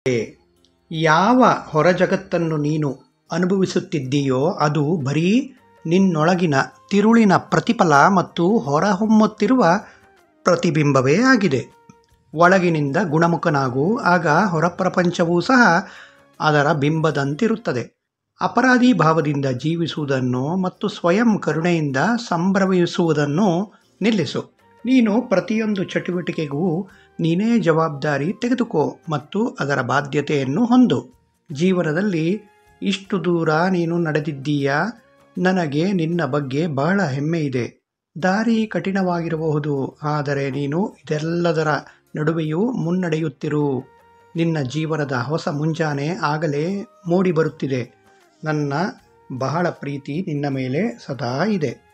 ಯಾವ ಹೊರ ಜಗತ್ತನ್ನು ನೀನು ಅನುಭವಿಸುತ್ತಿದ್ದೀಯೋ ಅದು ಬರೀ ನಿನ್ನೊಳಗಿನ ತಿರುಳಿನ ಪ್ರತಿಫಲ ಮತ್ತು ಹೊರಹೊಮ್ಮುತ್ತಿರುವ ಪ್ರತಿಬಿಂಬವೇ ಆಗಿದೆ ಒಳಗಿನಿಂದ ಗುಣಮುಖನಾಗು ಆಗ ಹೊರ ಪ್ರಪಂಚವೂ ಸಹ ಅದರ ಬಿಂಬದಂತಿರುತ್ತದೆ ಅಪರಾಧಿ ಭಾವದಿಂದ ಜೀವಿಸುವುದನ್ನು ಮತ್ತು ಸ್ವಯಂ ಕರುಣೆಯಿಂದ ಸಂಭ್ರಮಿಸುವುದನ್ನು ನಿಲ್ಲಿಸು ನೀನು ಪ್ರತಿಯೊಂದು ಚಟುವಟಿಕೆಗೂ ನೀನೇ ಜವಾಬ್ದಾರಿ ತೆಗೆದುಕೋ ಮತ್ತು ಅದರ ಬಾಧ್ಯತೆಯನ್ನು ಹೊಂದು ಜೀವನದಲ್ಲಿ ಇಷ್ಟು ದೂರ ನೀನು ನಡೆದಿದ್ದೀಯಾ ನನಗೆ ನಿನ್ನ ಬಗ್ಗೆ ಬಹಳ ಹೆಮ್ಮೆ ಇದೆ ದಾರಿ ಕಠಿಣವಾಗಿರಬಹುದು ಆದರೆ ನೀನು ಇದೆಲ್ಲದರ ನಡುವೆಯೂ ಮುನ್ನಡೆಯುತ್ತಿರು ನಿನ್ನ ಜೀವನದ ಹೊಸ ಮುಂಜಾನೆ ಆಗಲೇ ಮೂಡಿ ಬರುತ್ತಿದೆ ನನ್ನ ಬಹಳ ಪ್ರೀತಿ ನಿನ್ನ ಮೇಲೆ ಸದಾ ಇದೆ